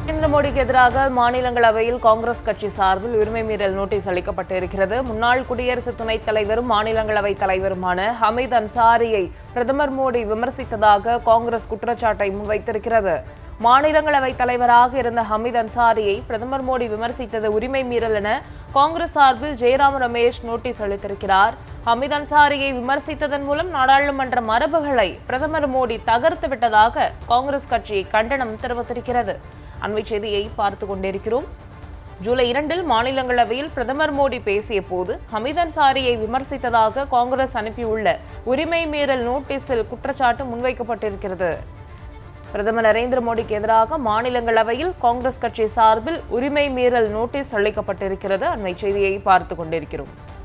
நரேந்திர மோடிக்கு எதிராக மாநிலங்களவையில் காங்கிரஸ் கட்சி சார்பில் உரிமை மீறல் நோட்டீஸ் அளிக்கப்பட்டிருக்கிறது முன்னாள் குடியரசு துணைத் தலைவரும் மாநிலங்களவை தலைவருமான ஹமீத் அன்சாரியை பிரதமர் மோடி விமர்சித்ததாக காங்கிரஸ் குற்றச்சாட்டை முன்வைத்திருக்கிறது மாநிலங்களவை தலைவராக இருந்த ஹமீத் அன்சாரியை பிரதமர் மோடி விமர்சித்தது உரிமை மீறல் என காங்கிரஸ் சார்பில் ஜெயராம் ரமேஷ் நோட்டீஸ் அளித்திருக்கிறார் ஹமீத் அன்சாரியை விமர்சித்ததன் மூலம் நாடாளுமன்ற மரபுகளை பிரதமர் மோடி தகர்த்து விட்டதாக காங்கிரஸ் கட்சி கண்டனம் தெரிவித்திருக்கிறது அண்மை செய்தியை பார்த்து கொண்டிருக்கிறோம் ஜூலை இரண்டில் மாநிலங்களவையில் பிரதமர் மோடி பேசிய போது ஹமீத் அன்சாரியை விமர்சித்ததாக காங்கிரஸ் அனுப்பியுள்ள உரிமை மீறல் நோட்டீஸில் குற்றச்சாட்டு முன்வைக்கப்பட்டிருக்கிறது பிரதமர் நரேந்திர மோடிக்கு எதிராக மாநிலங்களவையில் காங்கிரஸ் கட்சி சார்பில் உரிமை மீறல் நோட்டீஸ் அளிக்கப்பட்டிருக்கிறது அண்மை செய்தியை பார்த்து கொண்டிருக்கிறோம்